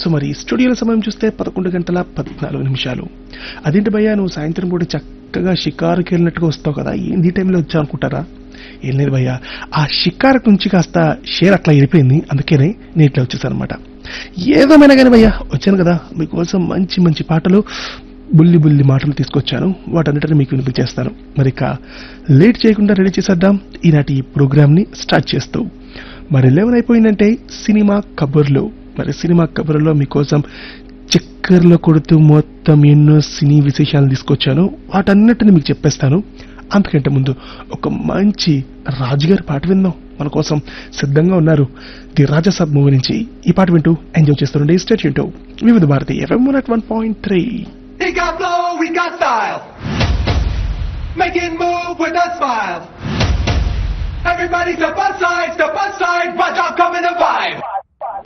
So మరి స్టూడియోల సమయం చూస్తే పదకొండు గంటల పద్నాలుగు నిమిషాలు అదేంటి భయ్యా నువ్వు సాయంత్రం పూట చక్కగా షికారుకి వెళ్ళినట్టుగా వస్తావు కదా ఏంది ఈ టైంలో వచ్చావు అనుకుంటారా ఏం లేదు భయ్యా ఆ షికారు నుంచి కాస్త షేర్ అట్లా వెళ్ళిపోయింది అందుకనే నేను ఇట్లా వచ్చేసాను అనమాట ఏదేమైనా కానీ భయ్యా వచ్చాను కదా మీకోసం మంచి మంచి పాటలు బుల్లి బుల్లి మాటలు తీసుకొచ్చాను వాటన్నిటిని మీకు వినిపించేస్తాను మరి ఇక లేట్ చేయకుండా రెడీ చేసేద్దాం ఈనాటి ఈ ప్రోగ్రామ్ని స్టార్ట్ చేస్తూ మరి లెవెన్ అయిపోయిందంటే సినిమా కబుర్లు మరి సినిమా కబుర్లో మీకోసం చక్కర్లో కొడుతూ మొత్తం ఎన్నో సినీ విశేషాలు తీసుకొచ్చాను వాటన్నిటిని మీకు చెప్పేస్తాను అంతకంటే ముందు ఒక మంచి రాజుగారి పాట విందాం మన కోసం సిద్ధంగా ఉన్నారు ది రాజసాబ్ మూవీ నుంచి ఈ పాట వింటూ ఎంజాయ్ చేస్తుండే స్టేట్ వింటూ Vividh Bharati FM one point three He got flow, we got style. Making move with a smile. Everybody step aside, step aside, watch out, come in the vibe.